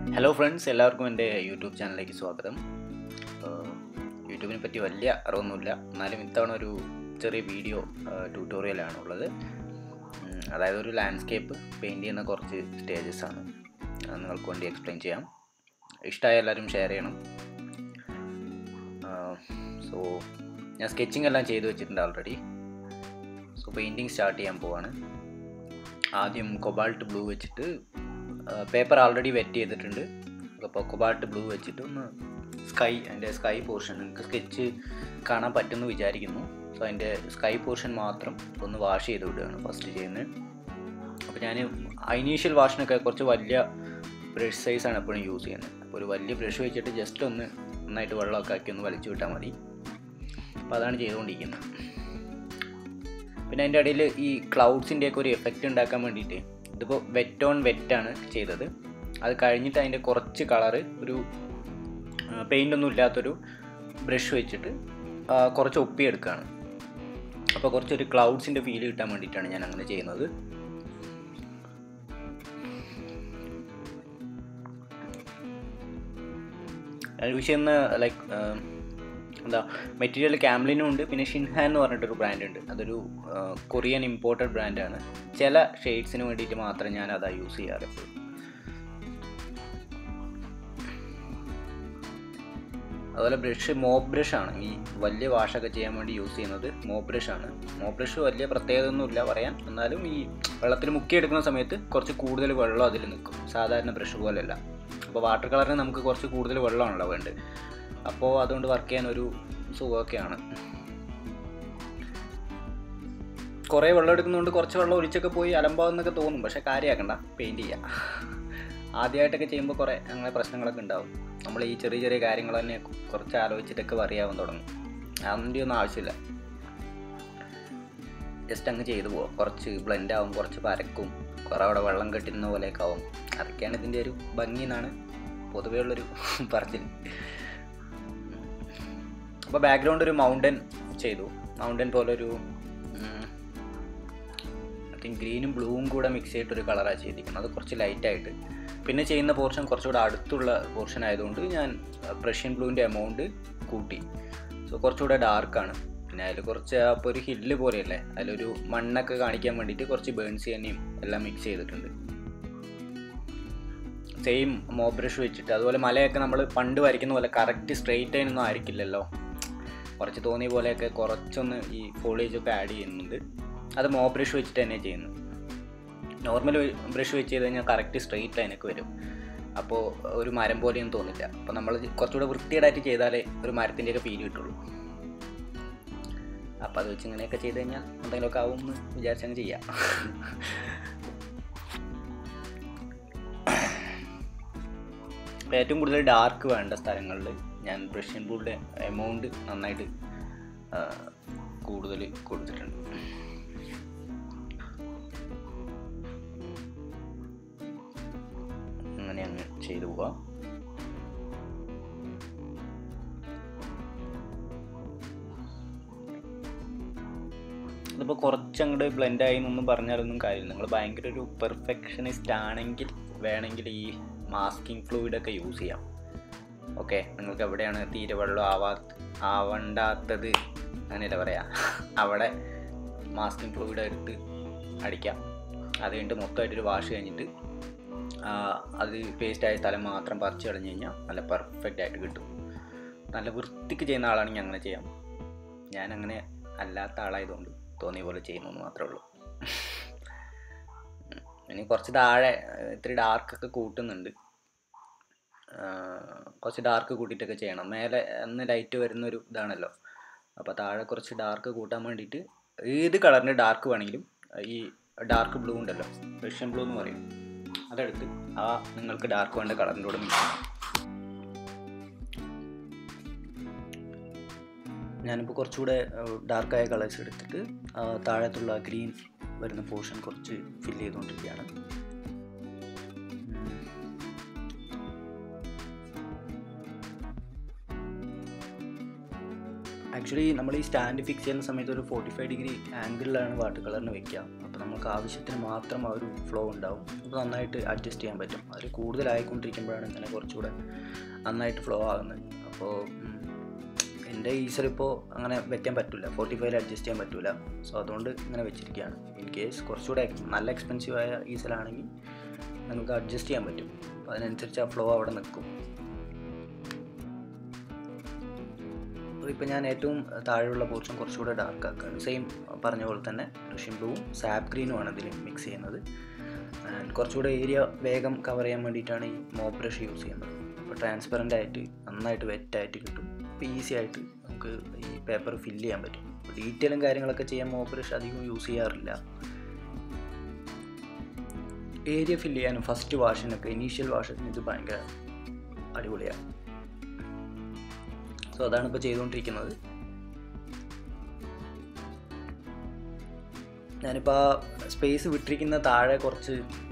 Hello friends എല്ലാവർക്കും എൻ്റെ YouTube ചാനലിലേക്ക് സ്വാഗതം ആഹ് യൂട്യൂബിനെ പറ്റി വലിയ അറിവൊന്നുമില്ല എന്നാലും ഇത്തവണ ഒരു ചെറിയ വീഡിയോ ട്യൂട്ടോറിയലാണ് ഉള്ളത് ഉം, അതായത് ഒരു ലാൻഡ്സ്കേപ്പ് പെയിൻറ് ചെയ്യുന്ന കുറച്ച് സ്റ്റേജസ് ആണ് അത് നിങ്ങൾക്ക് വേണ്ടി എക്സ്പ്ലെയിൻ ചെയ്യാം ഇഷ്ടമായ എല്ലാവരും ഷെയർ ചെയ്യണം സോ ഞാൻ സ്കെച്ചിങ് എല്ലാം ചെയ്തു വെച്ചിട്ടുണ്ട് ഓൾറെഡി സോ പെയിൻറ്റിങ് സ്റ്റാർട്ട് ചെയ്യാൻ പോവാണ് ആദ്യം കൊബാൾട്ട് ബ്ലൂ വെച്ചിട്ട് പേപ്പർ ഓൾറെഡി വെറ്റ് ചെയ്തിട്ടുണ്ട് അപ്പോൾ കൊബാൾട്ട് ബ്ലൂ വെച്ചിട്ട് ഒന്ന് സ്കൈ അതിൻ്റെ സ്കൈ പോർഷൻ നിങ്ങൾക്ക് സ്കെച്ച് കാണാൻ പറ്റുമെന്ന് വിചാരിക്കുന്നു സോ അതിൻ്റെ സ്കൈ പോർഷൻ മാത്രം ഒന്ന് വാഷ് ചെയ്ത് വിടുകയാണ് ഫസ്റ്റ് ചെയ്യുന്നത് അപ്പോൾ ഞാൻ ഇനീഷ്യൽ വാഷിനൊക്കെ കുറച്ച് വലിയ ബ്രഷ് സൈസാണ് എപ്പോഴും യൂസ് ചെയ്യുന്നത് അപ്പോൾ ഒരു വലിയ ബ്രഷ് വെച്ചിട്ട് ജസ്റ്റ് ഒന്ന് നന്നായിട്ട് വെള്ളമൊക്കെ ആക്കി ഒന്ന് വലിച്ചു വിട്ടാൽ മതി അപ്പോൾ അതാണ് ചെയ്തുകൊണ്ടിരിക്കുന്നത് പിന്നെ അതിൻ്റെ ഇടയിൽ ഈ ക്ലൗഡ്സിൻ്റെയൊക്കെ ഒരു എഫക്റ്റ് ഉണ്ടാക്കാൻ വേണ്ടിയിട്ട് ഇതിപ്പോൾ വെറ്റ് ഓൺ വെറ്റാണ് ചെയ്തത് അത് കഴിഞ്ഞിട്ട് അതിൻ്റെ കുറച്ച് കളറ് ഒരു പെയിൻ്റ് ഒന്നും ഇല്ലാത്തൊരു ബ്രഷ് വെച്ചിട്ട് ആ, കുറച്ച് ഒപ്പിയെടുക്കുകയാണ് അപ്പോൾ കുറച്ചൊരു ക്ലൗഡ്സിൻ്റെ ഫീൽ കിട്ടാൻ വേണ്ടിയിട്ടാണ് ഞാൻ അങ്ങനെ ചെയ്യുന്നത് ഞാൻ യൂസ് ചെയ്യുന്ന ലൈക്ക് എന്താ മെറ്റീരിയൽ ക്യാംലിനും ഉണ്ട് പിന്നെ ഷിൻഹാൻ എന്ന് പറഞ്ഞിട്ടൊരു ബ്രാൻഡ് ഉണ്ട് അതൊരു കൊറിയൻ ഇമ്പോർട്ടഡ് ബ്രാൻഡാണ് ചില ഷെയ്ഡ്സിന് വേണ്ടിയിട്ട് മാത്രം ഞാൻ അതാ യൂസ് ചെയ്യാറ് എപ്പോഴും അതുപോലെ ബ്രഷ് മോപ്പ് ബ്രഷ് ആണ് ഈ വലിയ വാഷൊക്കെ ചെയ്യാൻ വേണ്ടി യൂസ് ചെയ്യുന്നത് മോപ്പ് ബ്രഷ് ആണ് മോപ്പ് ബ്രഷ് വലിയ പ്രത്യേകത ഒന്നുമില്ല പറയാൻ എന്നാലും ഈ വെള്ളത്തിൽ മുക്കിയെടുക്കുന്ന സമയത്ത് കുറച്ച് കൂടുതൽ വെള്ളം അതിൽ നിൽക്കും സാധാരണ ബ്രഷ് പോലെയല്ല അപ്പോൾ വാട്ടർ കളറിന് നമുക്ക് കുറച്ച് കൂടുതൽ വെള്ളമാണല്ലോ വേണ്ടത് അപ്പോൾ അതുകൊണ്ട് വർക്ക് ചെയ്യാൻ ഒരു സുഖമൊക്കെയാണ് കുറേ വെള്ളം എടുക്കുന്നതുകൊണ്ട് കുറച്ച് വെള്ളം ഒഴിച്ചൊക്കെ പോയി അലമ്പാവെന്നൊക്കെ തോന്നും പക്ഷേ കാര്യമാക്കണ്ട പെയിൻറ്റ് ചെയ്യാം ആദ്യമായിട്ടൊക്കെ ചെയ്യുമ്പോൾ കുറേ അങ്ങനെ പ്രശ്നങ്ങളൊക്കെ ഉണ്ടാവും നമ്മൾ ഈ ചെറിയ ചെറിയ കാര്യങ്ങൾ തന്നെ കുറച്ച് ആലോചിച്ചിട്ടൊക്കെ അറിയാവാൻ തുടങ്ങും അതിൻ്റെ ഒന്നും ആവശ്യമില്ല ജസ്റ്റ് അങ്ങ് ചെയ്തു പോവാം കുറച്ച് ബ്ലെൻഡ് ആവും കുറച്ച് പരക്കും കുറേ അവിടെ വെള്ളം കെട്ടുന്ന പോലെയൊക്കെ ആവും അതൊക്കെയാണ് ഇതിൻ്റെ ഒരു ഭംഗി എന്നാണ് പൊതുവേ ഉള്ളൊരു പറച്ചിൽ അപ്പോൾ ബാക്ക്ഗ്രൗണ്ട് ഒരു മൗണ്ടൻ ചെയ്തു മൗണ്ടൻ പോലെ ഒരു ഐ തിങ്ക് ഗ്രീനും ബ്ലൂവും കൂടെ മിക്സ് ചെയ്തിട്ടൊരു കളറാണ് ചെയ്തിരിക്കുന്നത് അത് കുറച്ച് ലൈറ്റായിട്ട് പിന്നെ ചെയ്യുന്ന പോർഷൻ കുറച്ചുകൂടെ അടുത്തുള്ള പോർഷൻ ആയതുകൊണ്ട് ഞാൻ പ്രഷ്യൻ ബ്ലൂവിൻ്റെ എമൗണ്ട് കൂട്ടി സോ കുറച്ചുകൂടെ ഡാർക്കാണ് പിന്നെ അതിൽ കുറച്ച് അപ്പോൾ ഒരു ഹില്ല് പോലെയല്ലേ അതിലൊരു മണ്ണൊക്കെ കാണിക്കാൻ വേണ്ടിയിട്ട് കുറച്ച് ബേൺസ് തന്നെയും എല്ലാം മിക്സ് ചെയ്തിട്ടുണ്ട് സെയിം മോ ബ്രഷ് വെച്ചിട്ട് അതുപോലെ മലയൊക്കെ നമ്മൾ പണ്ട് വരയ്ക്കുന്ന പോലെ കറക്റ്റ് സ്ട്രെയിറ്റ് ആയിട്ടൊന്നും ആയിരിക്കില്ലല്ലോ കുറച്ച് തോന്നിയ പോലെയൊക്കെ കുറച്ചൊന്ന് ഈ ഫോളേജ് ഒക്കെ ആഡ് ചെയ്യുന്നുണ്ട് അത് മോ ബ്രഷ് വെച്ചിട്ട് തന്നെ ചെയ്യുന്നു നോർമൽ ബ്രഷ് വെച്ച് ചെയ്ത് കഴിഞ്ഞാൽ കറക്റ്റ് സ്ട്രെയിറ്റ് ലൈനൊക്കെ വരും അപ്പോൾ ഒരു മരം പോലെയൊന്നും തോന്നില്ല അപ്പോൾ നമ്മൾ കുറച്ചുകൂടെ വൃത്തിയേടായിട്ട് ചെയ്താലേ ഒരു മരത്തിൻ്റെയൊക്കെ ഫീൽ കിട്ടുള്ളൂ അപ്പോൾ അത് വെച്ച് ഇങ്ങനെയൊക്കെ ചെയ്ത് കഴിഞ്ഞാൽ എന്തെങ്കിലുമൊക്കെ ആവും എന്ന് വിചാരിച്ചങ്ങ് ചെയ്യാം അപ്പോൾ ഏറ്റവും കൂടുതൽ ഡാർക്ക് വേണ്ട സ്ഥലങ്ങളിൽ ഞാൻ ബ്രഷ്യൻ ബൂളിൻ്റെ എമൗണ്ട് നന്നായിട്ട് ആ, കൂടുതൽ കൊടുത്തിട്ടുണ്ട് അങ്ങനെ അങ്ങ് ചെയ്തു പോവാം ഇതിപ്പോൾ കുറച്ചങ്ങോട്ട് ബ്ലെൻഡ് ആയി എന്നൊന്നും പറഞ്ഞാലൊന്നും കാര്യമില്ല നിങ്ങൾ ഭയങ്കര ഒരു പെർഫെക്ഷനിസ്റ്റ് ആണെങ്കിൽ വേണമെങ്കിൽ ഈ മാസ്കിംഗ് ഫ്ലൂയിഡൊക്കെ യൂസ് ചെയ്യാം ഓക്കെ നിങ്ങൾക്ക് എവിടെയാണ് തീരെ വെള്ളം ആവാ ആവണ്ടാത്തത് അങ്ങനെയല്ല പറയാ അവിടെ മാസ്കിംഗ് ഫ്ലൂയിഡ് എടുത്ത് അടിക്കാം അത് കഴിഞ്ഞിട്ട് മൊത്തമായിട്ടൊരു വാഷ് കഴിഞ്ഞിട്ട് ആ, അത് പേസ്റ്റായ സ്ഥലം മാത്രം പറിച്ച് കളഞ്ഞ് കഴിഞ്ഞാൽ നല്ല പെർഫെക്റ്റ് ആയിട്ട് കിട്ടും നല്ല വൃത്തിക്ക് ചെയ്യുന്ന ആളാണെങ്കിൽ അങ്ങനെ ചെയ്യാം ഞാൻ അങ്ങനെ അല്ലാത്ത ആളായതുകൊണ്ട് തോന്നിയ പോലെ ചെയ്യുന്നു എന്ന് മാത്രമേ ഉള്ളൂ ഉം. ഇനി കുറച്ച് താഴെ ഏഹ്, ഇത്തിരി ഡാർക്കൊക്കെ കൂട്ടുന്നുണ്ട് ആഹ്, കുറച്ച് ഡാർക്ക് കൂട്ടിയിട്ടൊക്കെ ചെയ്യണം മേലെ ഒന്ന് ലൈറ്റ് വരുന്നൊരു ഇതാണല്ലോ അപ്പോൾ താഴെ കുറച്ച് ഡാർക്ക് കൂട്ടാൻ വേണ്ടിയിട്ട് ഏത് കളറിൻ്റെ ഡാർക്ക് വേണമെങ്കിലും ഈ ഡാർക്ക് ബ്ലൂ ഉണ്ടല്ലോ റഷ്യൻ ബ്ലൂ എന്ന് പറയും അതെടുത്ത് ആ നിങ്ങൾക്ക് ഡാർക്ക് വേണ്ട കളറിൻ്റെ കൂടെ മിക്സ് ചെയ്യാം ഞാനിപ്പോൾ കുറച്ചുകൂടെ ഡാർക്കായ കളേഴ്സ് എടുത്തിട്ട് ആ, താഴത്തുള്ള ഗ്രീൻ വരുന്ന പോർഷൻ കുറച്ച് ഫില്ല് ചെയ്തുകൊണ്ടിരിക്കുകയാണ് ആക്ച്വലി നമ്മൾ ഈ സ്റ്റാൻഡ് ഫിക്സ് ചെയ്യുന്ന സമയത്ത് ഒരു ഫോർട്ടി ഫൈവ് ഡിഗ്രി ആംഗിളിലാണ് വാട്ടർ കളറിന് വെക്കുക അപ്പോൾ അപ്പോൾ നമുക്ക് ആവശ്യത്തിന് മാത്രം ആ ഒരു ഫ്ലോ ഉണ്ടാവും അപ്പോൾ നന്നായിട്ട് അഡ്ജസ്റ്റ് ചെയ്യാൻ പറ്റും അതിൽ കൂടുതലായിക്കൊണ്ടിരിക്കുമ്പോഴാണ് ഇങ്ങനെ കുറച്ചുകൂടെ നന്നായിട്ട് ഫ്ലോ ആകുന്നത് അപ്പോൾ ഉം, എൻ്റെ ഈസർ ഇപ്പോൾ അങ്ങനെ വെക്കാൻ പറ്റില്ല ഫോർട്ടി ഫൈവിൽ അഡ്ജസ്റ്റ് ചെയ്യാൻ പറ്റില്ല സോ അതുകൊണ്ട് ഇങ്ങനെ വെച്ചിരിക്കുകയാണ് ഇൻ കേസ് കുറച്ചുകൂടെ നല്ല എക്സ്പെൻസീവായ ഈസലാണെങ്കിൽ നമുക്ക് അഡ്ജസ്റ്റ് ചെയ്യാൻ പറ്റും അപ്പോൾ അതിനനുസരിച്ച് ആ ഫ്ലോ അവിടെ നിൽക്കും അപ്പോൾ ഇപ്പോൾ ഞാൻ ഏറ്റവും താഴെയുള്ള പോർഷൻ കുറച്ചുകൂടെ ഡാർക്ക് ആക്കുകയാണ് സെയിം പറഞ്ഞ പോലെ തന്നെ റഷ്യൻ ബ്ലൂവും സാപ്പ് ഗ്രീനുമാണ് ഇതിൽ മിക്സ് ചെയ്യുന്നത് ആൻഡ് കുറച്ചുകൂടെ ഏരിയ വേഗം കവർ ചെയ്യാൻ വേണ്ടിയിട്ടാണ് ഈ മോപ്പ് ബ്രഷ് യൂസ് ചെയ്യുന്നത് അപ്പോൾ ട്രാൻസ്പെറൻ്റ് ആയിട്ട് നന്നായിട്ട് വെറ്റായിട്ട് കിട്ടും അപ്പോൾ ഈസി ആയിട്ട് നമുക്ക് ഈ പേപ്പർ ഫില്ല് ചെയ്യാൻ പറ്റും അപ്പോൾ ഡീറ്റെയിലും കാര്യങ്ങളൊക്കെ ചെയ്യാൻ മോപ്പ് ബ്രഷ് അധികം യൂസ് ചെയ്യാറില്ല ഏരിയ ഫില്ല് ചെയ്യാനും ഫസ്റ്റ് വാഷിനൊക്കെ ഇനീഷ്യൽ വാഷിന് ഇത് ഭയങ്കര അടിപൊളിയാണ് സോ അതാണ് ഇപ്പോൾ ചെയ്തുകൊണ്ടിരിക്കുന്നത് ഞാനിപ്പോൾ ആ സ്പേസ് വിട്ടിരിക്കുന്ന താഴെ കുറച്ച്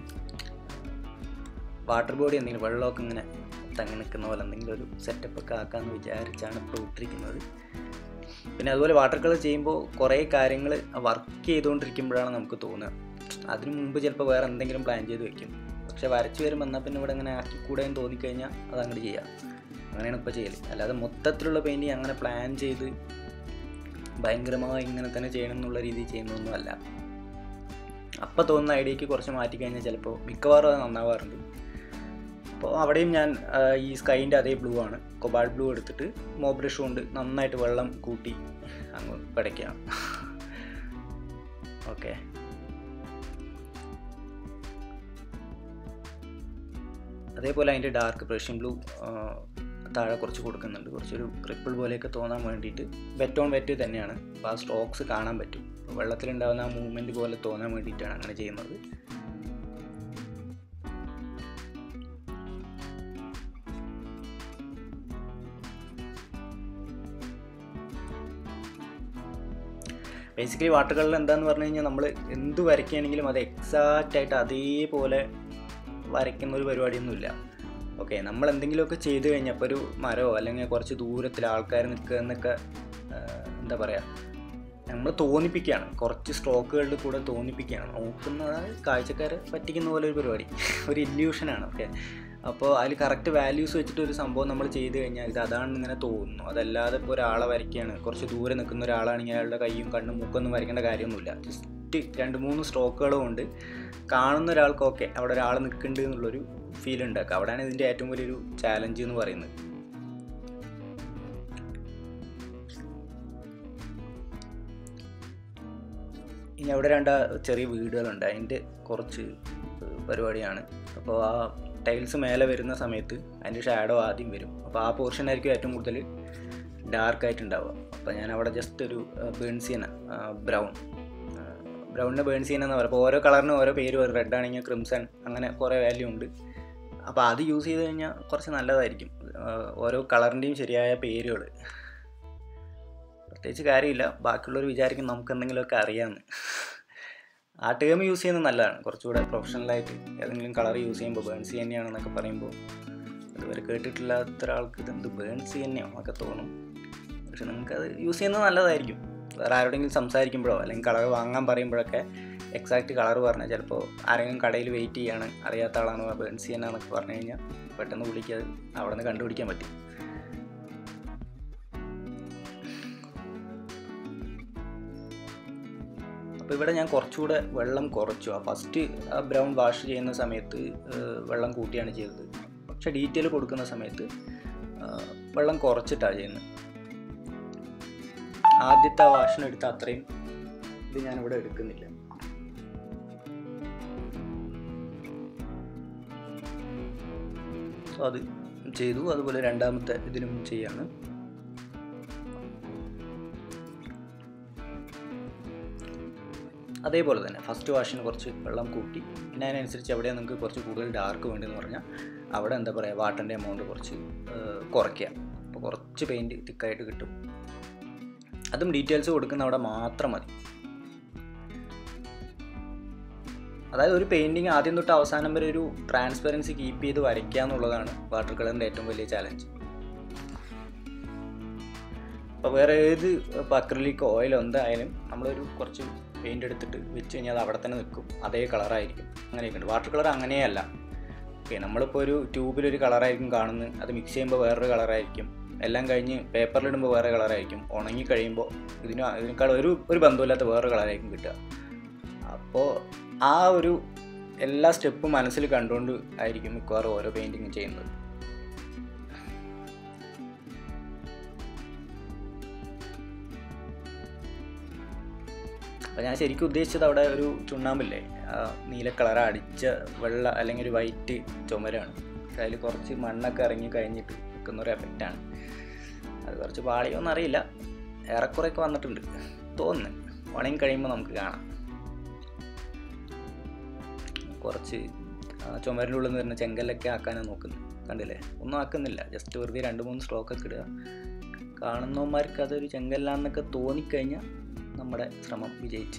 വാട്ടർ ബോഡി എന്തെങ്കിലും വെള്ളമൊക്കെ ഇങ്ങനെ തങ്ങി നിൽക്കുന്ന പോലെ എന്തെങ്കിലും ഒരു സെറ്റപ്പ് ഒക്കെ ആക്കാമെന്ന് വിചാരിച്ചാണ് ഇപ്പോൾ വിട്ടിരിക്കുന്നത് പിന്നെ അതുപോലെ വാട്ടർ കളർ ചെയ്യുമ്പോൾ കുറേ കാര്യങ്ങൾ വർക്ക് ചെയ്തുകൊണ്ടിരിക്കുമ്പോഴാണ് നമുക്ക് തോന്നുക അതിനു മുമ്പ് ചിലപ്പോൾ വേറെ എന്തെങ്കിലും പ്ലാൻ ചെയ്ത് വെക്കും പക്ഷെ വരച്ച് വരുമ്പോൾ എന്നാൽ പിന്നെ ഇവിടെ ഇങ്ങനെ ആക്കിക്കൂടെ എന്ന് തോന്നിക്കഴിഞ്ഞാൽ അത് അങ്ങോട്ട് ചെയ്യാം അങ്ങനെയാണ് ഇപ്പോൾ ചെയ്യൽ അല്ലാതെ മൊത്തത്തിലുള്ള പെയിൻറ്റിങ് അങ്ങനെ പ്ലാൻ ചെയ്ത് ഭയങ്കരമായി ഇങ്ങനെ തന്നെ ചെയ്യണം എന്നുള്ള രീതിയിൽ ചെയ്യുന്നതൊന്നുമല്ല അപ്പോൾ തോന്നുന്ന ഐഡിയക്ക് കുറച്ച് മാറ്റി കഴിഞ്ഞാൽ ചിലപ്പോൾ മിക്കവാറും അത് നന്നാവാറുണ്ട് അപ്പോൾ അവിടെയും ഞാൻ ആ, ഈ സ്കൈൻ്റെ അതേ ബ്ലൂ ആണ് കൊബാൾ ബ്ലൂ എടുത്തിട്ട് മോ ബ്രഷ് കൊണ്ട് നന്നായിട്ട് വെള്ളം കൂട്ടി അങ്ങ് പടയ്ക്കുകയാണ് ഓക്കെ അതേപോലെ അതിൻ്റെ ഡാർക്ക് പ്രഷ്യൻ ബ്ലൂ താഴെ കുറച്ച് കൊടുക്കുന്നുണ്ട് കുറച്ചൊരു ക്രിപ്പിൾ പോലെയൊക്കെ തോന്നാൻ വേണ്ടിയിട്ട് വെറ്റ് ഓൺ വെറ്റ് തന്നെയാണ് അപ്പോൾ ആ സ്ട്രോക്സ് കാണാൻ പറ്റും അപ്പോൾ വെള്ളത്തിലുണ്ടാകുന്ന ആ മൂവ്മെൻറ്റ് പോലെ തോന്നാൻ വേണ്ടിയിട്ടാണ് അങ്ങനെ ചെയ്യുന്നത് ബേസിക്കലി വാട്ടർ കളർ എന്താന്ന് പറഞ്ഞു കഴിഞ്ഞാൽ നമ്മൾ എന്ത് വരയ്ക്കുകയാണെങ്കിലും അത് എക്സാക്റ്റ് ആയിട്ട് അതേപോലെ വരയ്ക്കുന്ന ഒരു പരിപാടിയൊന്നുമില്ല ഓക്കെ നമ്മൾ എന്തെങ്കിലുമൊക്കെ ചെയ്തു കഴിഞ്ഞാൽ ഇപ്പോൾ ഒരു മരമോ അല്ലെങ്കിൽ കുറച്ച് ദൂരത്തിൽ ആൾക്കാർ നിൽക്കുക എന്നൊക്കെ ആ, എന്താ പറയുക നമ്മൾ തോന്നിപ്പിക്കുകയാണ് കുറച്ച് സ്ട്രോക്കുകളിൽ കൂടെ തോന്നിപ്പിക്കുകയാണ് നോക്കുന്ന കാഴ്ചക്കാരെ പറ്റിക്കുന്ന പോലെ ഒരു പരിപാടി ഒരു ഇല്യൂഷനാണ് ഓക്കെ അപ്പോൾ അതിൽ കറക്റ്റ് വാല്യൂസ് വെച്ചിട്ട് ഒരു സംഭവം നമ്മൾ ചെയ്ത് കഴിഞ്ഞാൽ ഇത് അതാണെന്ന് ഇങ്ങനെ തോന്നുന്നു അതല്ലാതെ ഇപ്പോൾ ഒരാളെ വരയ്ക്കുകയാണ് കുറച്ച് ദൂരെ നിൽക്കുന്ന ഒരാളാണെങ്കിൽ അയാളുടെ കൈയും കണ്ണും മുക്കൊന്നും വരയ്ക്കേണ്ട കാര്യമൊന്നുമില്ല ജസ്റ്റ് രണ്ട് മൂന്ന് സ്ട്രോക്കുകളും കൊണ്ട് കാണുന്ന ഒരാൾക്കൊക്കെ അവിടെ ഒരാൾ നിൽക്കുന്നുണ്ട് എന്നുള്ളൊരു ഫീൽ ഉണ്ടാക്കുക അവിടെയാണ് ഇതിൻ്റെ ഏറ്റവും വലിയൊരു ചാലഞ്ച് എന്ന് പറയുന്നത് ഇനി അവിടെ രണ്ട് ചെറിയ വീടുകളുണ്ട് അതിൻ്റെ കുറച്ച് പരിപാടിയാണ് അപ്പോൾ ആ ടൈൽസ് മേലെ വരുന്ന സമയത്ത് അതിൻ്റെ ഷാഡോ ആദ്യം വരും അപ്പോൾ ആ പോർഷൻ ആയിരിക്കും ഏറ്റവും കൂടുതൽ ഡാർക്ക് ആയിട്ടുണ്ടാവുക അപ്പോൾ ഞാൻ അവിടെ ജസ്റ്റ് ഒരു ബേൺസിയന ബ്രൗൺ ബ്രൗണിന് ബേൺസിയന എന്ന് പറയുക അപ്പോൾ ഓരോ കളറിനും ഓരോ പേര് വരും റെഡ് ആണെങ്കിൽ ക്രിംസൺ അങ്ങനെ കുറേ വാല്യൂ ഉണ്ട് അപ്പോൾ അത് യൂസ് ചെയ്ത് കഴിഞ്ഞാൽ കുറച്ച് നല്ലതായിരിക്കും ആ, ഓരോ കളറിൻ്റെയും ശരിയായ പേരുകൾ പ്രത്യേകിച്ച് കാര്യമില്ല ബാക്കിയുള്ളവർ വിചാരിക്കും നമുക്ക് എന്തെങ്കിലുമൊക്കെ അറിയാമെന്ന് ആ ടേം യൂസ് ചെയ്യുന്നത് നല്ലതാണ് കുറച്ചുകൂടെ പ്രൊഫഷണലായിട്ട് ഏതെങ്കിലും കളർ യൂസ് ചെയ്യുമ്പോൾ ബേൺസി തന്നെയാണെന്നൊക്കെ പറയുമ്പോൾ അതുവരെ കേട്ടിട്ടില്ലാത്ത ഒരാൾക്ക് ഇതെന്ത് ബേൺസി തന്നെയോ എന്നൊക്കെ തോന്നും പക്ഷെ നിങ്ങൾക്കത് യൂസ് ചെയ്യുന്നത് നല്ലതായിരിക്കും വേറെ ആരോടെങ്കിലും സംസാരിക്കുമ്പോഴോ അല്ലെങ്കിൽ കളർ വാങ്ങാൻ പറയുമ്പോഴൊക്കെ എക്സാക്റ്റ് കളർ പറഞ്ഞാൽ ചിലപ്പോൾ ആരെങ്കിലും കടയിൽ വെയിറ്റ് ചെയ്യാണ് അറിയാത്ത ആളാണ് ബേൺസി എന്നാന്നൊക്കെ പറഞ്ഞു കഴിഞ്ഞാൽ പെട്ടെന്ന് പുള്ളിക്ക് അത് അവിടെ നിന്ന് കണ്ടുപിടിക്കാൻ പറ്റും അപ്പോൾ ഇവിടെ ഞാൻ കുറച്ചുകൂടെ വെള്ളം കുറച്ചു ആ ഫസ്റ്റ് ആ ബ്രൗൺ വാഷ് ചെയ്യുന്ന സമയത്ത് ഏഹ്, വെള്ളം കൂട്ടിയാണ് ചെയ്തത് പക്ഷേ ഡീറ്റെയിൽ കൊടുക്കുന്ന സമയത്ത് ആ, വെള്ളം കുറച്ചിട്ടാണ് ചെയ്യുന്നത് ആദ്യത്തെ ആ വാഷിനെടുത്ത അത്രയും ഇത് ഞാനിവിടെ എടുക്കുന്നില്ല സോ അത് ചെയ്തു അതുപോലെ രണ്ടാമത്തെ ഇതിനും ചെയ്യാണ് അതേപോലെ തന്നെ ഫസ്റ്റ് വാഷിന് കുറച്ച് വെള്ളം കൂട്ടി പിന്നെ അതിനനുസരിച്ച് എവിടെ നിങ്ങൾക്ക് കുറച്ച് കൂടുതൽ ഡാർക്ക് വേണ്ടതെന്ന് പറഞ്ഞാൽ അവിടെ എന്താ പറയുക വാട്ടറിൻ്റെ എമൗണ്ട് കുറച്ച് ഏഹ്, കുറയ്ക്കുക അപ്പോൾ കുറച്ച് പെയിൻറ്റ് തിക്കായിട്ട് കിട്ടും അതും ഡീറ്റെയിൽസ് കൊടുക്കുന്ന അവിടെ മാത്രം മതി അതായത് ഒരു പെയിൻറ്റിങ് ആദ്യം തൊട്ട് അവസാനം വരെ ഒരു ട്രാൻസ്പെറൻസി കീപ്പ് ചെയ്ത് വരയ്ക്കുക എന്നുള്ളതാണ് വാട്ടർ കളറിൻ്റെ ഏറ്റവും വലിയ ചാലഞ്ച് അപ്പോൾ വേറെ ഏത് ഇപ്പോൾ അക്രലിക് ഓയിലോ എന്തായാലും നമ്മളൊരു കുറച്ച് പെയിൻ്റ് എടുത്തിട്ട് വെച്ച് കഴിഞ്ഞാൽ അത് അവിടെ തന്നെ നിൽക്കും അതേ കളറായിരിക്കും അങ്ങനെയൊക്കെ ഉണ്ട് വാട്ടർ കളർ അങ്ങനെയല്ല ഓക്കെ നമ്മളിപ്പോൾ ഒരു ട്യൂബിലൊരു കളറായിരിക്കും കാണുന്നത് അത് മിക്സ് ചെയ്യുമ്പോൾ വേറൊരു കളറായിരിക്കും എല്ലാം കഴിഞ്ഞ് പേപ്പറിലിടുമ്പോൾ വേറെ കളറായിരിക്കും ഉണങ്ങി കഴിയുമ്പോൾ ഇതിന് ഇതിനേക്കാൾ ഒരു ഒരു ബന്ധമില്ലാത്ത വേറൊരു കളറായിരിക്കും കിട്ടുക അപ്പോൾ ആ ഒരു എല്ലാ സ്റ്റെപ്പും മനസ്സിൽ കണ്ടുകൊണ്ട് ആയിരിക്കും മിക്കവാറും ഓരോ പെയിൻറ്റിങ് ചെയ്യുന്നത് അപ്പോൾ ഞാൻ ശരിക്കും ഉദ്ദേശിച്ചത് അവിടെ ഒരു ചുണ്ണാമ്പില്ലേ ആ നീല കളർ അടിച്ച വെള്ള അല്ലെങ്കിൽ ഒരു വൈറ്റ് ചുമരാണ് പക്ഷെ അതിൽ കുറച്ച് മണ്ണൊക്കെ ഇറങ്ങി കഴിഞ്ഞിട്ട് നിൽക്കുന്ന ഒരു എഫക്റ്റാണ് അത് കുറച്ച് പാളിയോന്ന് അറിയില്ല ഏറെക്കുറെയൊക്കെ വന്നിട്ടുണ്ട് തോന്നുന്നു ഉണങ്ങി കഴിയുമ്പോൾ നമുക്ക് കാണാം കുറച്ച് ആ ചുമരിൻ്റെ ഉള്ളിൽ നിന്ന് വരുന്ന ചെങ്കല്ലൊക്കെ ആക്കാനാണ് നോക്കുന്നത് കണ്ടില്ലേ ഒന്നും ആക്കുന്നില്ല ജസ്റ്റ് വെറുതെ രണ്ട് മൂന്ന് സ്ട്രോക്കൊക്കെ ഇടുക കാണുന്നവന്മാർക്ക് അതൊരു ചെങ്കല്ലാന്നൊക്കെ തോന്നിക്കഴിഞ്ഞാൽ നമ്മുടെ ശ്രമം വിജയിച്ച്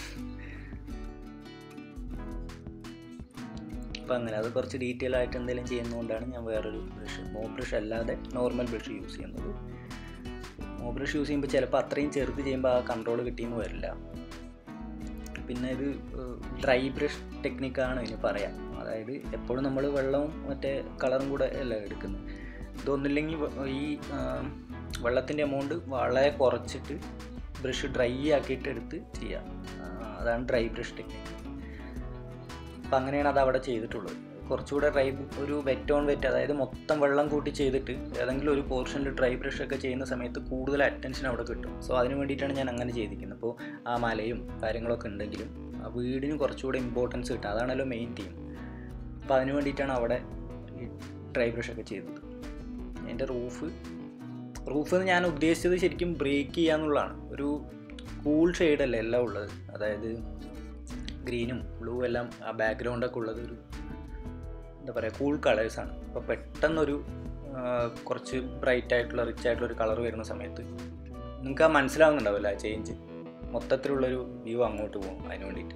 അപ്പം അങ്ങനെ അത് കുറച്ച് ഡീറ്റെയിൽ ആയിട്ട് എന്തെങ്കിലും ചെയ്യുന്നതുകൊണ്ടാണ് ഞാൻ വേറൊരു ബ്രഷ് മോ ബ്രഷ് അല്ലാതെ നോർമൽ ബ്രഷ് യൂസ് ചെയ്യുന്നത് മോ ബ്രഷ് യൂസ് ചെയ്യുമ്പോൾ ചിലപ്പോൾ അത്രയും ചെറുത് ചെയ്യുമ്പോൾ ആ കൺട്രോൾ കിട്ടിയെന്ന് വരില്ല പിന്നെ ഇത് ഡ്രൈ ബ്രഷ് ടെക്നിക്കാണ് ഇതിന് പറയാം അതായത് എപ്പോഴും നമ്മൾ വെള്ളവും മറ്റേ കളറും കൂടെ അല്ല എടുക്കുന്നത് ഇതൊന്നുമില്ലെങ്കിൽ ഈ വെള്ളത്തിൻ്റെ എമൗണ്ട് വളരെ കുറച്ചിട്ട് ബ്രഷ് ഡ്രൈ ആക്കിയിട്ട് എടുത്ത് ചെയ്യാം അതാണ് ഡ്രൈ ബ്രഷ് ടെക്നിക്ക് അപ്പം അങ്ങനെയാണ് അത് അവിടെ ചെയ്തിട്ടുള്ളത് കുറച്ചുകൂടെ ഡ്രൈ ഒരു വെറ്റ് ഓൺ വെറ്റ് അതായത് മൊത്തം വെള്ളം കൂട്ടി ചെയ്തിട്ട് ഏതെങ്കിലും ഒരു പോർഷനിൽ ഡ്രൈ ബ്രഷ് ഒക്കെ ചെയ്യുന്ന സമയത്ത് കൂടുതൽ അറ്റൻഷൻ അവിടെ കിട്ടും സോ അതിന് വേണ്ടിയിട്ടാണ് ഞാൻ അങ്ങനെ ചെയ്തിരിക്കുന്നത് അപ്പോൾ ആ മലയും കാര്യങ്ങളൊക്കെ ഉണ്ടെങ്കിലും ആ വീടിന് കുറച്ചുകൂടെ ഇമ്പോർട്ടൻസ് കിട്ടും അതാണല്ലോ മെയിൻ തീം അപ്പോൾ അതിന് വേണ്ടിയിട്ടാണ് അവിടെ ഈ ഡ്രൈ ബ്രഷ് ഒക്കെ ചെയ്തത് എൻ്റെ റൂഫ് റൂഫ് ഞാൻ ഉദ്ദേശിച്ചത് ശരിക്കും ബ്രേക്ക് ചെയ്യാന്നുള്ളതാണ് ഒരു കൂൾ ഷെയ്ഡല്ലേ എല്ലാം ഉള്ളത് അതായത് ഗ്രീനും ബ്ലൂ എല്ലാം ആ ബാക്ക്ഗ്രൗണ്ടൊക്കെ ഉള്ളത് ഒരു എന്താ പറയുക കൂൾ കളേഴ്സാണ് അപ്പോൾ പെട്ടെന്നൊരു കുറച്ച് ബ്രൈറ്റ് ആയിട്ടുള്ള റിച്ച് ആയിട്ടുള്ള ഒരു കളർ വരുന്ന സമയത്ത് നിങ്ങൾക്ക് ആ മനസ്സിലാവുന്നുണ്ടാവില്ല ആ ചേഞ്ച് മൊത്തത്തിലുള്ളൊരു വ്യൂ അങ്ങോട്ട് പോകും അതിന് വേണ്ടിയിട്ട്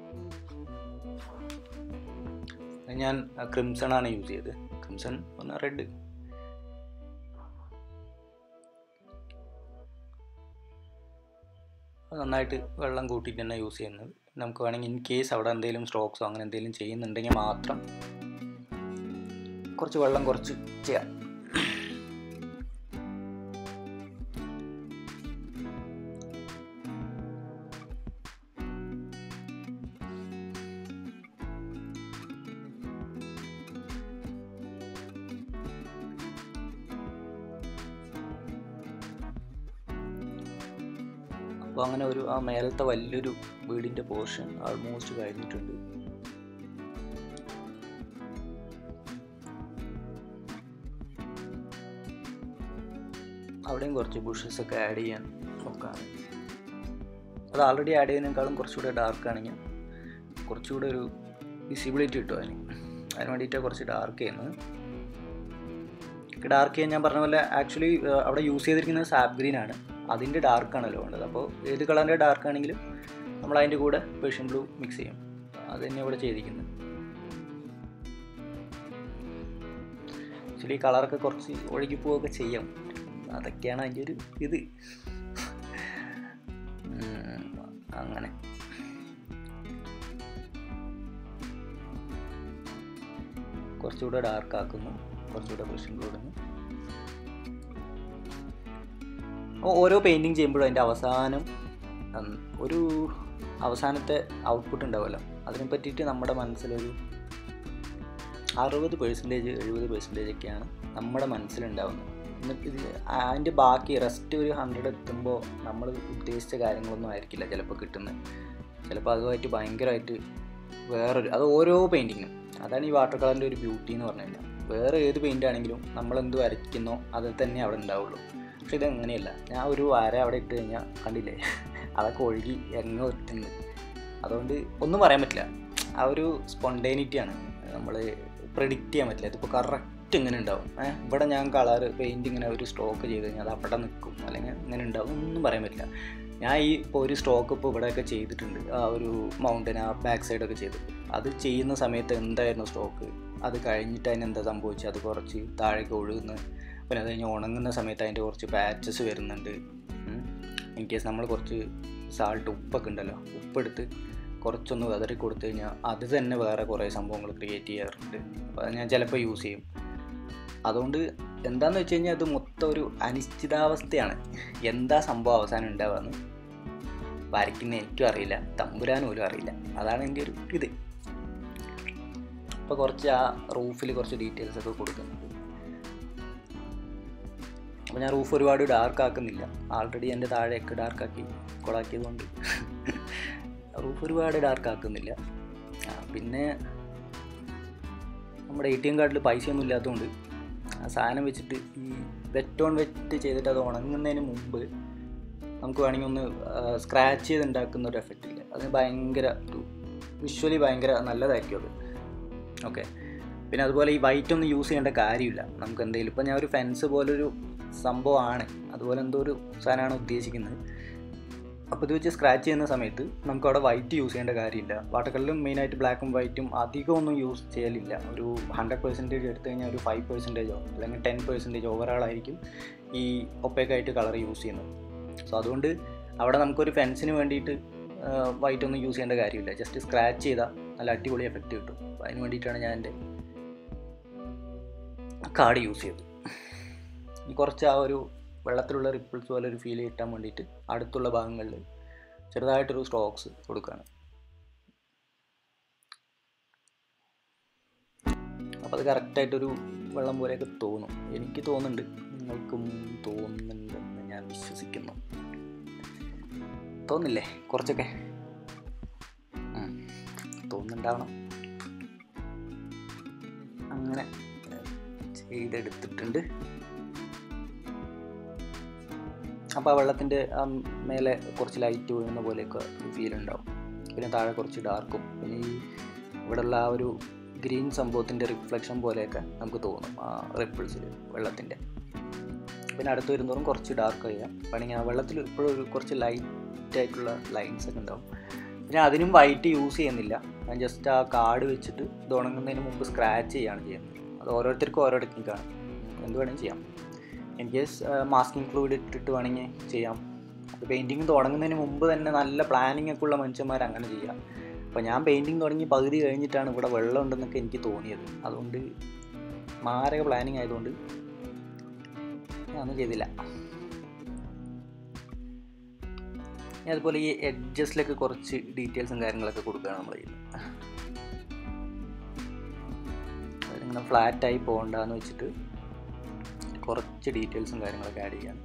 ഞാൻ ക്രിംസൺ ആണ് യൂസ് ചെയ്തത് ക്രിംസൺ ഒന്ന് റെഡ് നന്നായിട്ട് വെള്ളം കൂട്ടിയിട്ട് തന്നെ യൂസ് ചെയ്യുന്നത് നമുക്ക് വേണമെങ്കിൽ ഇൻ കേസ് അവിടെ എന്തെങ്കിലും സ്ട്രോക്സോ അങ്ങനെ എന്തെങ്കിലും ചെയ്യുന്നുണ്ടെങ്കിൽ മാത്രം കുറച്ച് വെള്ളം കുറച്ച് ചെയ്യാം അപ്പോൾ അങ്ങനെ ഒരു ആ മേലത്തെ വലിയൊരു വീടിൻ്റെ പോർഷൻ ആൾമോസ്റ്റ് കഴിഞ്ഞിട്ടുണ്ട് അവിടെയും കുറച്ച് ബുഷസ് ഒക്കെ ആഡ് ചെയ്യാൻ നോക്കാം അത് ആൾറെഡി ആഡ് ചെയ്യുന്നതിനേക്കാളും കുറച്ചുകൂടെ ഡാർക്ക് ആണെങ്കിൽ കുറച്ചുകൂടെ ഒരു വിസിബിലിറ്റി കിട്ടും അതിന് അതിന് വേണ്ടിയിട്ടാണ് കുറച്ച് ഡാർക്ക് ചെയ്യുന്നത് ഡാർക്ക് ചെയ്യാൻ ഞാൻ പറഞ്ഞ പോലെ ആക്ച്വലി അവിടെ യൂസ് ചെയ്തിരിക്കുന്നത് സാപ്പ് ഗ്രീൻ ആണ് അതിൻ്റെ ഡാർക്കാണല്ലോ വേണ്ടത് അപ്പോൾ ഏത് കളറിൻ്റെ ഡാർക്ക് ആണെങ്കിലും നമ്മൾ അതിൻ്റെ കൂടെ പേഷ്യൻ ബ്ലൂ മിക്സ് ചെയ്യും അത് തന്നെ ഇവിടെ ചെയ്തിരിക്കുന്നത് ആക്ച്വലി കളറൊക്കെ കുറച്ച് ഒഴുകി പോവുകയൊക്കെ ചെയ്യാം അതൊക്കെയാണ് അതിൻ്റെ ഒരു ഇത് അങ്ങനെ കുറച്ചുകൂടെ ഡാർക്ക് ആക്കുന്നു കുറച്ചുകൂടെ ബ്രഷും ബ്ലൂ ഇടുന്നു ഓരോ പെയിൻറ്റിങ് ചെയ്യുമ്പോഴും അതിൻ്റെ അവസാനം ഒരു അവസാനത്തെ ഔട്ട്പുട്ട് ഉണ്ടാവുമല്ലോ അതിനെ പറ്റിയിട്ട് നമ്മുടെ മനസ്സിലൊരു അറുപത് പേഴ്സൻറ്റേജ് എഴുപത് പേഴ്സൻറ്റേജ് ഒക്കെയാണ് നമ്മുടെ മനസ്സിലുണ്ടാവുന്നത് എന്നിട്ട് ഇത് അതിൻ്റെ ബാക്കി റെസ്റ്റ് ഒരു ഹൺഡ്രഡ് എത്തുമ്പോൾ നമ്മൾ ഉദ്ദേശിച്ച കാര്യങ്ങളൊന്നും ആയിരിക്കില്ല ചിലപ്പോൾ കിട്ടുന്നത് ചിലപ്പോൾ അതുമായിട്ട് ഭയങ്കരമായിട്ട് വേറൊരു അത് ഓരോ പെയിൻറ്റിങ്ങും അതാണ് ഈ വാട്ടർ കളറിൻ്റെ ഒരു ബ്യൂട്ടി എന്ന് പറഞ്ഞു കഴിഞ്ഞാൽ വേറെ ഏത് പെയിൻ്റ് ആണെങ്കിലും നമ്മൾ എന്ത് വരയ്ക്കുന്നോ അത് തന്നെ അവിടെ ഉണ്ടാവുള്ളൂ പക്ഷെ ഇത് അങ്ങനെയല്ല ഞാൻ ഒരു വര അവിടെ ഇട്ട് കഴിഞ്ഞാൽ കണ്ടില്ലേ അതൊക്കെ ഒഴുകി എങ്ങോ എത്തുന്നത് അതുകൊണ്ട് ഒന്നും പറയാൻ പറ്റില്ല ആ ഒരു സ്പോണ്ടേനിറ്റിയാണ് നമ്മൾ പ്രെഡിക്റ്റ് ചെയ്യാൻ പറ്റില്ല ഇതിപ്പോൾ കറക്റ്റ് ഇങ്ങനെ ഉണ്ടാവും ഏഹ് ഇവിടെ ഞാൻ കളർ പെയിൻറ്റ് ഇങ്ങനെ ഒരു സ്ട്രോക്ക് ചെയ്ത് കഴിഞ്ഞാൽ അത് അവിടെ നിൽക്കും അല്ലെങ്കിൽ ഇങ്ങനെ ഉണ്ടാവും ഒന്നും പറയാൻ പറ്റില്ല ഞാൻ ഈ ഇപ്പോൾ ഒരു സ്ട്രോക്ക് ഇപ്പോൾ ഇവിടെയൊക്കെ ചെയ്തിട്ടുണ്ട് ആ ഒരു മൗണ്ടൻ ആ ബാക്ക് സൈഡൊക്കെ ചെയ്തിട്ടുണ്ട് അത് ചെയ്യുന്ന സമയത്ത് എന്തായിരുന്നു സ്ട്രോക്ക് അത് കഴിഞ്ഞിട്ട് അതിന് എന്താ സംഭവിച്ചത് അത് കുറച്ച് താഴേക്ക് ഒഴുകുന്നു പിന്നെ അത് കഴിഞ്ഞ് ഉണങ്ങുന്ന സമയത്ത് അതിൻ്റെ കുറച്ച് പാച്ചസ് വരുന്നുണ്ട് ഇൻ കേസ് നമ്മൾ കുറച്ച് സാൾട്ട് ഉപ്പൊക്കെ ഉണ്ടല്ലോ ഉപ്പെടുത്ത് കുറച്ചൊന്ന് വെതറി കൊടുത്തു കഴിഞ്ഞാൽ അത് തന്നെ വേറെ കുറേ സംഭവങ്ങൾ ക്രിയേറ്റ് ചെയ്യാറുണ്ട് അപ്പോൾ അത് ഞാൻ ചിലപ്പോൾ യൂസ് ചെയ്യും അതുകൊണ്ട് എന്താണെന്ന് വെച്ച് കഴിഞ്ഞാൽ അത് മൊത്തം ഒരു അനിശ്ചിതാവസ്ഥയാണ് എന്താ സംഭവം അവസാനം ഉണ്ടാവുകയെന്ന് വരയ്ക്കുന്ന എനിക്കും അറിയില്ല തമ്പുരാൻ പോലും അറിയില്ല അതാണ് എൻ്റെ ഒരു ഇത് ഇപ്പോൾ കുറച്ച് ആ റൂഫിൽ കുറച്ച് ഡീറ്റെയിൽസ് ഒക്കെ കൊടുക്കുന്നുണ്ട് അപ്പോൾ ഞാൻ റൂഫ് ഒരുപാട് ഡാർക്ക് ആക്കുന്നില്ല ആൾറെഡി എൻ്റെ താഴെയൊക്കെ ഡാർക്കാക്കി കൊളാക്കിയതുകൊണ്ട് റൂഫ് ഒരുപാട് ഡാർക്ക് ആക്കുന്നില്ല ആ, പിന്നെ നമ്മുടെ എ ടി എം കാർഡിൽ പൈസയൊന്നും ഇല്ലാത്തതുകൊണ്ട് ആ സാധനം വെച്ചിട്ട് ഈ വെറ്റ് ഓൺ വെറ്റ് ചെയ്തിട്ട് അത് ഉണങ്ങുന്നതിന് മുമ്പ് നമുക്ക് വേണമെങ്കിൽ ഒന്ന് സ്ക്രാച്ച് ചെയ്ത് ഉണ്ടാക്കുന്ന ഒരു എഫക്റ്റ് ഇല്ല അതിന് ഭയങ്കര ഒരു വിഷ്വലി ഭയങ്കര നല്ലതായിരിക്കും അത് ഓക്കെ പിന്നെ അതുപോലെ ഈ വൈറ്റ് ഒന്നും യൂസ് ചെയ്യേണ്ട കാര്യമില്ല നമുക്ക് എന്തെങ്കിലും ഇപ്പം ഞാൻ ഒരു ഫെൻസ് പോലൊരു സംഭവമാണ് അതുപോലെ എന്തോ ഒരു സാധനമാണ് ഉദ്ദേശിക്കുന്നത് അപ്പോൾ ഇത് വെച്ച് സ്ക്രാച്ച് ചെയ്യുന്ന സമയത്ത് നമുക്ക് അവിടെ വൈറ്റ് യൂസ് ചെയ്യേണ്ട കാര്യമില്ല വാട്ടർ കളറിലും മെയിനായിട്ട് ബ്ലാക്കും വൈറ്റും അധികമൊന്നും യൂസ് ചെയ്യലില്ല ഒരു ഹൺഡ്രഡ് പെർസെൻറ്റേജ് എടുത്തു കഴിഞ്ഞാൽ ഒരു ഫൈവ് പെർസെൻറ്റേജോ അല്ലെങ്കിൽ ടെൻ പെർസെൻറ്റേജ് ഓവറാൾ ആയിരിക്കും ഈ ഒപ്പേക്കായിട്ട് കളർ യൂസ് ചെയ്യുന്നത് സോ അതുകൊണ്ട് അവിടെ നമുക്കൊരു ഫെൻസിന് വേണ്ടിയിട്ട് വൈറ്റ് ഒന്നും യൂസ് ചെയ്യേണ്ട കാര്യമില്ല ജസ്റ്റ് സ്ക്രാച്ച് ചെയ്താൽ നല്ല അടിപൊളി എഫക്റ്റ് കിട്ടും അപ്പോൾ അതിന് വേണ്ടിയിട്ടാണ് ഞാൻ എൻ്റെ കാർഡ് യൂസ് ചെയ്തത് ഇനി കുറച്ച് ആ ഒരു വെള്ളത്തിലുള്ള റിപ്പിൾസ് പോലെ ഒരു ഫീൽ കിട്ടാൻ വേണ്ടിയിട്ട് അടുത്തുള്ള ഭാഗങ്ങളിൽ ചെറുതായിട്ടൊരു സ്ട്രോക്സ് കൊടുക്കുകയാണ് അപ്പോൾ അത് കറക്റ്റായിട്ടൊരു വെള്ളം പോലെയൊക്കെ തോന്നും എനിക്ക് തോന്നുന്നുണ്ട് നിങ്ങൾക്കും തോന്നുന്നുണ്ടെന്ന് ഞാൻ വിശ്വസിക്കുന്നു തോന്നില്ലേ കുറച്ചൊക്കെ ഉം. തോന്നുന്നുണ്ടാവണം അങ്ങനെ ഏഹ്, ചെയ്തെടുത്തിട്ടുണ്ട് അപ്പോൾ ആ വെള്ളത്തിൻ്റെ ആ മേലെ കുറച്ച് ലൈറ്റ് വീഴുന്ന പോലെയൊക്കെ ഫീൽ ഉണ്ടാവും പിന്നെ താഴെ കുറച്ച് ഡാർക്കും പിന്നെ ഈ ഇവിടെയുള്ള ആ ഒരു ഗ്രീൻ സംഭവത്തിൻ്റെ റിഫ്ലക്ഷൻ പോലെയൊക്കെ നമുക്ക് തോന്നും ആ റിപ്പിൾസിൽ വെള്ളത്തിൻ്റെ പിന്നെ അടുത്ത് വരുന്നതോറും കുറച്ച് ഡാർക്ക് ചെയ്യാം വേണമെങ്കിൽ ആ വെള്ളത്തിൽ ഇപ്പോഴും ഒരു കുറച്ച് ലൈറ്റ് ആയിട്ടുള്ള ലൈൻസ് ഒക്കെ ഉണ്ടാവും പിന്നെ അതിനും വൈറ്റ് യൂസ് ചെയ്യുന്നില്ല ഞാൻ ജസ്റ്റ് ആ കാർഡ് വെച്ചിട്ട് ഇത് ഉണങ്ങുന്നതിന് മുമ്പ് സ്ക്രാച്ച് ചെയ്യുകയാണ് ചെയ്യുന്നത് അത് ഓരോരുത്തർക്കും ഓരോ ടെക്നിക്കാണ് എന്ത് വേണമെങ്കിലും ചെയ്യാം ഇൻ കേസ് മാസ്കിംഗ് ഫ്ലൂയിഡ് ഇട്ടിട്ട് വേണമെങ്കിൽ ചെയ്യാം അത് പെയിൻറ്റിങ് തുടങ്ങുന്നതിന് മുമ്പ് തന്നെ നല്ല പ്ലാനിങ് ഒക്കെ ഉള്ള മനുഷ്യന്മാർ അങ്ങനെ ചെയ്യാം അപ്പോൾ ഞാൻ പെയിൻറ്റിങ് തുടങ്ങി പകുതി കഴിഞ്ഞിട്ടാണ് ഇവിടെ വെള്ളം ഉണ്ടെന്നൊക്കെ എനിക്ക് തോന്നിയത് അതുകൊണ്ട് മാരക പ്ലാനിങ് ആയതുകൊണ്ട് ഞാനൊന്നും ചെയ്തില്ല ഇനി അതുപോലെ ഈ എഡ്ജസിലൊക്കെ കുറച്ച് ഡീറ്റെയിൽസും കാര്യങ്ങളൊക്കെ കൊടുക്കുകയാണ് നമ്മൾ ചെയ്യുന്നത് അതിങ്ങനെ ഫ്ലാറ്റായി പോകണ്ടെന്ന് വെച്ചിട്ട് കുറച്ച് ഡീറ്റെയിൽസും കാര്യങ്ങളൊക്കെ ആഡ് ചെയ്യാണ്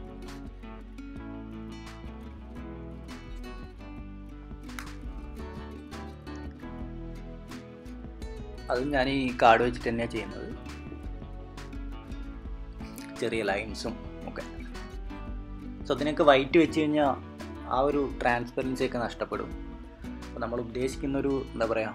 അതും ഞാൻ ഈ കാർഡ് വെച്ചിട്ട് തന്നെയാണ് ചെയ്യുന്നത് ചെറിയ ലൈൻസും ഒക്കെ സോ അതിനൊക്കെ വൈറ്റ് വെച്ച് കഴിഞ്ഞാൽ ആ ഒരു ട്രാൻസ്പെറൻസി ഒക്കെ നഷ്ടപ്പെടും അപ്പോൾ നമ്മൾ ഉദ്ദേശിക്കുന്ന ഒരു എന്താ പറയുക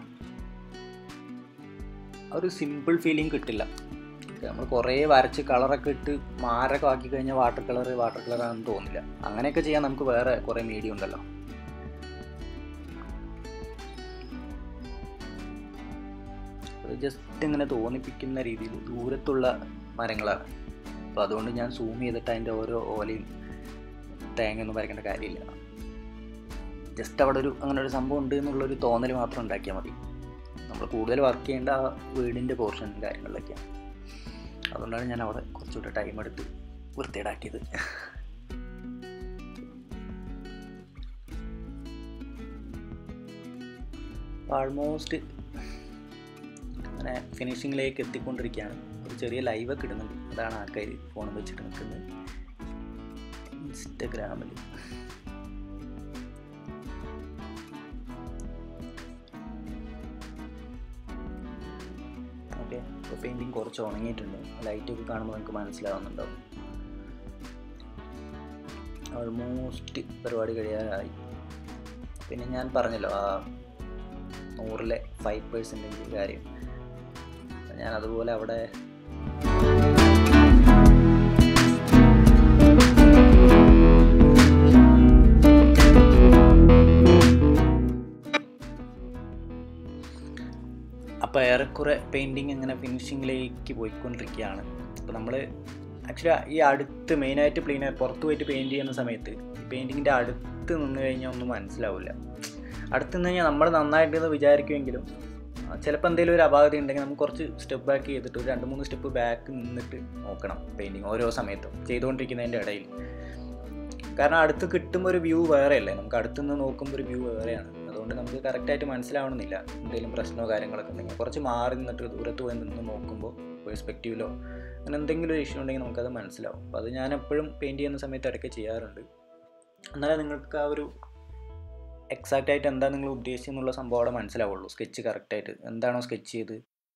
ആ ഒരു സിമ്പിൾ ഫീലിംഗ് കിട്ടില്ല നമ്മൾ കുറേ വരച്ച് കളറൊക്കെ ഇട്ട് മാരൊക്കെ ആക്കി കഴിഞ്ഞാൽ വാട്ടർ കളർ വാട്ടർ കളർ ആണെന്ന് തോന്നില്ല അങ്ങനെയൊക്കെ ചെയ്യാൻ നമുക്ക് വേറെ കുറേ മീഡിയം ഉണ്ടല്ലോ അത് ജസ്റ്റ് ഇങ്ങനെ തോന്നിപ്പിക്കുന്ന രീതിയിൽ ദൂരത്തുള്ള മരങ്ങളാണ് അപ്പോൾ അതുകൊണ്ട് ഞാൻ സൂം ചെയ്തിട്ട് അതിൻ്റെ ഓരോ ഓലയും തേങ്ങയൊന്നും വരയ്ക്കേണ്ട കാര്യമില്ല ജസ്റ്റ് അവിടെ ഒരു അങ്ങനെ ഒരു സംഭവം ഉണ്ട് എന്നുള്ളൊരു തോന്നൽ മാത്രം ഉണ്ടാക്കിയാൽ മതി നമ്മൾ കൂടുതൽ വർക്ക് ചെയ്യേണ്ട ആ വീടിൻ്റെ പോർഷനും കാര്യങ്ങളിലൊക്കെയാണ് അതുകൊണ്ടാണ് ഞാൻ അവിടെ കുറച്ചുകൂടെ ടൈം എടുത്ത് വൃത്തിയേടാക്കിയത് ആൾമോസ്റ്റ് അങ്ങനെ ഫിനിഷിങ്ങിലേക്ക് എത്തിക്കൊണ്ടിരിക്കുകയാണ് ഒരു ചെറിയ ലൈവൊക്കെ ഇടുന്നുണ്ട് അതാണ് ആൾക്കാർ ഫോൺ വെച്ചിട്ട് നിൽക്കുന്നത് ഇൻസ്റ്റഗ്രാമിൽ ഓക്കെ ഇപ്പോൾ പെയിൻറ്റിങ് കുറച്ച് ഉണങ്ങിയിട്ടുണ്ട് ലൈറ്റൊക്കെ കാണുമ്പോൾ നമുക്ക് മനസ്സിലാവുന്നുണ്ടാവും ഓൾമോസ്റ്റ് പരിപാടി കഴിയാറായി പിന്നെ ഞാൻ പറഞ്ഞല്ലോ ആ നൂറിലെ ഫൈവ് പെർസെൻറ്റേജ് കാര്യം ഞാൻ അതുപോലെ അവിടെ അപ്പോൾ ഏറെക്കുറെ പെയിൻറ്റിങ് ഇങ്ങനെ ഫിനിഷിങ്ങിലേക്ക് പോയിക്കൊണ്ടിരിക്കുകയാണ് അപ്പോൾ നമ്മൾ ആക്ച്വലി ഈ അടുത്ത് മെയിനായിട്ട് പ്ലെയിൻ പുറത്ത് പോയിട്ട് പെയിൻറ്റ് ചെയ്യുന്ന സമയത്ത് പെയിൻറ്റിങ്ങിൻ്റെ അടുത്ത് നിന്ന് കഴിഞ്ഞാൽ ഒന്നും മനസ്സിലാവില്ല അടുത്ത് നിന്ന് കഴിഞ്ഞാൽ നമ്മൾ നന്നായിട്ടെന്ന് വിചാരിക്കുമെങ്കിലും ചിലപ്പോൾ എന്തെങ്കിലും ഒരു അപാകത ഉണ്ടെങ്കിൽ നമുക്ക് കുറച്ച് സ്റ്റെപ്പ് ബാക്ക് ചെയ്തിട്ട് ഒരു രണ്ട് മൂന്ന് സ്റ്റെപ്പ് ബാക്ക് നിന്നിട്ട് നോക്കണം പെയിൻറ്റിങ് ഓരോ സമയത്തും ചെയ്തുകൊണ്ടിരിക്കുന്നതിൻ്റെ ഇടയിൽ കാരണം അടുത്ത് കിട്ടുമ്പോൾ ഒരു വ്യൂ വേറെയല്ലേ നമുക്ക് അടുത്തുനിന്ന് നോക്കുമ്പോൾ ഒരു വ്യൂ വേറെയാണ് അതുകൊണ്ട് നമുക്ക് കറക്റ്റായിട്ട് മനസ്സിലാവണമെന്നില്ല എന്തെങ്കിലും പ്രശ്നമോ കാര്യങ്ങളൊക്കെ ഉണ്ടെങ്കിൽ കുറച്ച് മാറി നിന്നിട്ട് ദൂരത്ത് പോയി നിന്ന് നോക്കുമ്പോൾ പെർസ്പെക്റ്റീവിലോ അങ്ങനെ എന്തെങ്കിലും ഒരു ഇഷ്യൂ ഉണ്ടെങ്കിൽ നമുക്കത് മനസ്സിലാവും അപ്പോൾ അത് ഞാൻ എപ്പോഴും പെയിൻറ്റ് ചെയ്യുന്ന സമയത്ത് ഇടയ്ക്ക് ചെയ്യാറുണ്ട് എന്നാലേ നിങ്ങൾക്ക് ആ ഒരു എക്സാക്റ്റ് ആയിട്ട് എന്താ നിങ്ങൾ ഉദ്ദേശിച്ചെന്നുള്ള സംഭവം അവിടെ മനസ്സിലാവുള്ളൂ സ്കെച്ച് കറക്റ്റായിട്ട് എന്താണോ സ്കെച്ച് ചെയ്ത്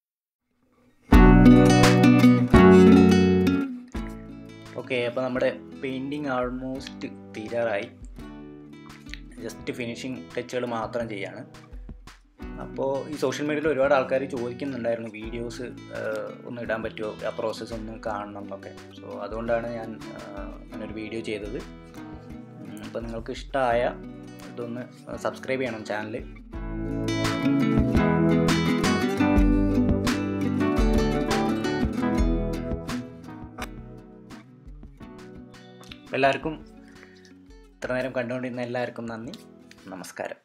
ഓക്കെ അപ്പോൾ നമ്മുടെ പെയിൻറ്റിങ് ആൾമോസ്റ്റ് തീരാറായി ജസ്റ്റ് ഫിനിഷിങ് ടച്ചുകൾ മാത്രം ചെയ്യാണ് അപ്പോൾ ഈ സോഷ്യൽ മീഡിയയിൽ ഒരുപാട് ആൾക്കാർ ചോദിക്കുന്നുണ്ടായിരുന്നു വീഡിയോസ് ഒന്ന് ഇടാൻ പറ്റുമോ ആ പ്രോസസ്സ് ഒന്ന് കാണണം എന്നൊക്കെ സോ അതുകൊണ്ടാണ് ഞാൻ അങ്ങനൊരു വീഡിയോ ചെയ്തത് അപ്പോൾ നിങ്ങൾക്ക് ഇഷ്ടമായ ഇതൊന്ന് സബ്സ്ക്രൈബ് ചെയ്യണം ചാനൽ എല്ലാവർക്കും ഇത്ര നേരം കണ്ടുകൊണ്ടിരുന്ന എല്ലാവർക്കും നന്ദി നമസ്കാരം